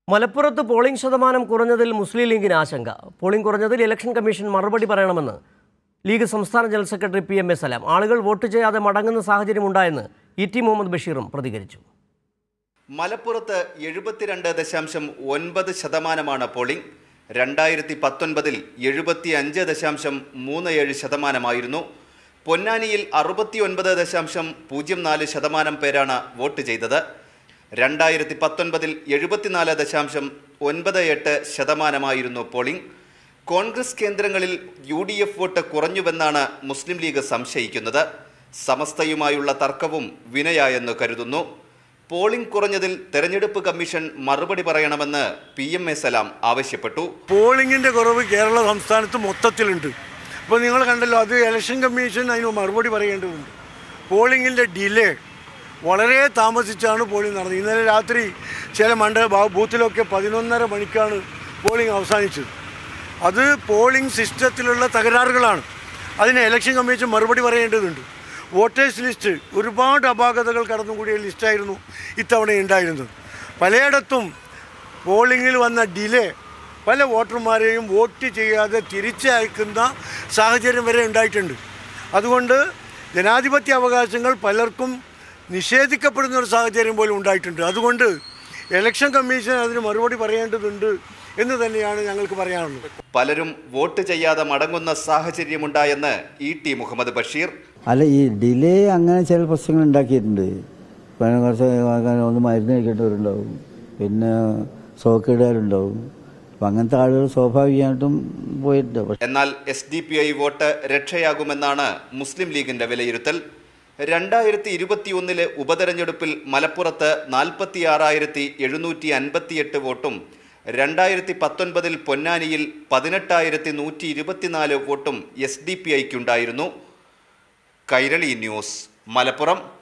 മലപ്പുറത്ത് പോളിംഗ് ശതമാനം കുറഞ്ഞതിൽ മുസ്ലിം ലീഗിന് ആശങ്ക പോളിംഗ് കുറഞ്ഞതിൽ ഇലക്ഷൻ കമ്മീഷൻ മറുപടി പറയണമെന്ന് ലീഗ് സംസ്ഥാന general secretary P M A Salam ആളുകൾ വോട്ട് ചെയ്യാതെ മടങ്ങുന്ന സാഹചര്യമുണ്ടായെന്ന് ഇ ടി മുഹമ്മദ് ബഷീറും പ്രതികരിച്ചു മലപ്പുറത്ത് എഴുപത്തിരണ്ട് ദശാംശം ഒൻപത് ശതമാനമാണ് പോളിംഗ് രണ്ടായിരത്തി പത്തൊൻപതിൽ എഴുപത്തി അഞ്ച് ദശാംശം മൂന്ന് ഏഴ് ശതമാനമായിരുന്നു പൊന്നാനിയിൽ അറുപത്തി ഒൻപത് ദശാംശം പൂജ്യം നാല് ശതമാനം പേരാണ് വോട്ട് ചെയ്തത് രണ്ടായിരത്തി പത്തൊൻപതിൽ എഴുപത്തിനാല് ദശാംശം ഒൻപത് എട്ട് ശതമാനമായിരുന്നു പോളിംഗ് കോൺഗ്രസ് കേന്ദ്രങ്ങളിൽ യു ഡി എഫ് വോട്ട് കുറഞ്ഞുവെന്നാണ് മുസ്ലിം ലീഗ് സംശയിക്കുന്നത് സമസ്തയുമായുള്ള തർക്കവും വിനയായെന്ന് കരുതുന്നു പോളിംഗ് കുറഞ്ഞതിൽ തെരഞ്ഞെടുപ്പ് കമ്മീഷൻ മറുപടി പറയണമെന്ന് പി എം എ സലാം ആവശ്യപ്പെട്ടു പോളിങ്ങിൻ്റെ കുറവ് കേരള സംസ്ഥാനത്ത് മൊത്തത്തിലുണ്ട് അപ്പോൾ നിങ്ങൾ കണ്ടല്ലോ അത് ഇലക്ഷൻ കമ്മീഷൻ അതിന് മറുപടി പറയേണ്ടതുണ്ട് പോളിങ്ങിൻ്റെ ഡിലേ വളരെ താമസിച്ചാണ് പോളിംഗ് നടന്നത് ഇന്നലെ രാത്രി ചില മണ്ഡല ബാ- ബൂത്തിലൊക്കെ പതിനൊന്നര മണിക്കാണ് പോളിംഗ് അവസാനിച്ചത് അത് പോളിംഗ് സിസ്റ്റത്തിലുള്ള തകരാറുകളാണ് അതിന് ഇലക്ഷൻ കമ്മീഷൻ മറുപടി പറയേണ്ടതുണ്ട് വോട്ടേഴ്സ് ലിസ്റ്റ് ഒരുപാട് അപാകതകൾ കടന്നുകൂടിയ ലിസ്റ്റായിരുന്നു ഇത്തവണ ഉണ്ടായിരുന്നത് പലയിടത്തും പോളിങ്ങിൽ വന്ന ഡിലേ പല വോട്ടർമാരെയും വോട്ട് ചെയ്യാതെ തിരിച്ചയക്കുന്ന സാഹചര്യം വരെ ഉണ്ടായിട്ടുണ്ട് അതുകൊണ്ട് ജനാധിപത്യ അവകാശങ്ങൾ പലർക്കും നിഷേധിക്കപ്പെടുന്ന ഒരു സാഹചര്യം പോലും ഉണ്ടായിട്ടുണ്ട് അതുകൊണ്ട് ഇലക്ഷൻ കമ്മീഷൻ അതിന് മറുപടി പറയേണ്ടതുണ്ട് എന്ന് തന്നെയാണ് ഞങ്ങൾക്ക് പറയാനുള്ളത് പലരും വോട്ട് ചെയ്യാതെ മടങ്ങുന്ന സാഹചര്യമുണ്ടായെന്ന് ഇ ടി മുഹമ്മദ് ബഷീർ അല്ല ഈ ഡിലേ അങ്ങനെ ചില പ്രശ്നങ്ങൾ ഉണ്ടാക്കിയിട്ടുണ്ട് പിന്നെ കുറച്ച് ആൾക്കാർ ഒന്ന് മരുന്ന് കഴിക്കേണ്ടവരുണ്ടാവും പിന്നെ സോക്കേടുകാരുണ്ടാവും അപ്പം അങ്ങനത്തെ ആളുകൾ സ്വാഭാവികമായിട്ടും പോയിട്ടുണ്ട് പക്ഷെ എന്നാൽ S D P I vote രക്ഷയാകുമെന്നാണ് മുസ്ലിം ലീഗിന്റെ വിലയിരുത്തൽ രണ്ടായിരത്തി ഇരുപത്തിയൊന്നിലെ ഉപതെരഞ്ഞെടുപ്പിൽ മലപ്പുറത്ത് നാൽപ്പത്തി ആറായിരത്തി എഴുന്നൂറ്റി അൻപത്തിയെട്ട് വോട്ടും രണ്ടായിരത്തി പത്തൊൻപതിൽ പൊന്നാനിയിൽ പതിനെട്ടായിരത്തി നൂറ്റി ഇരുപത്തിനാല് വോട്ടും എസ് ഡി പി ഐക്കുണ്ടായിരുന്നു കൈരളി ന്യൂസ് മലപ്പുറം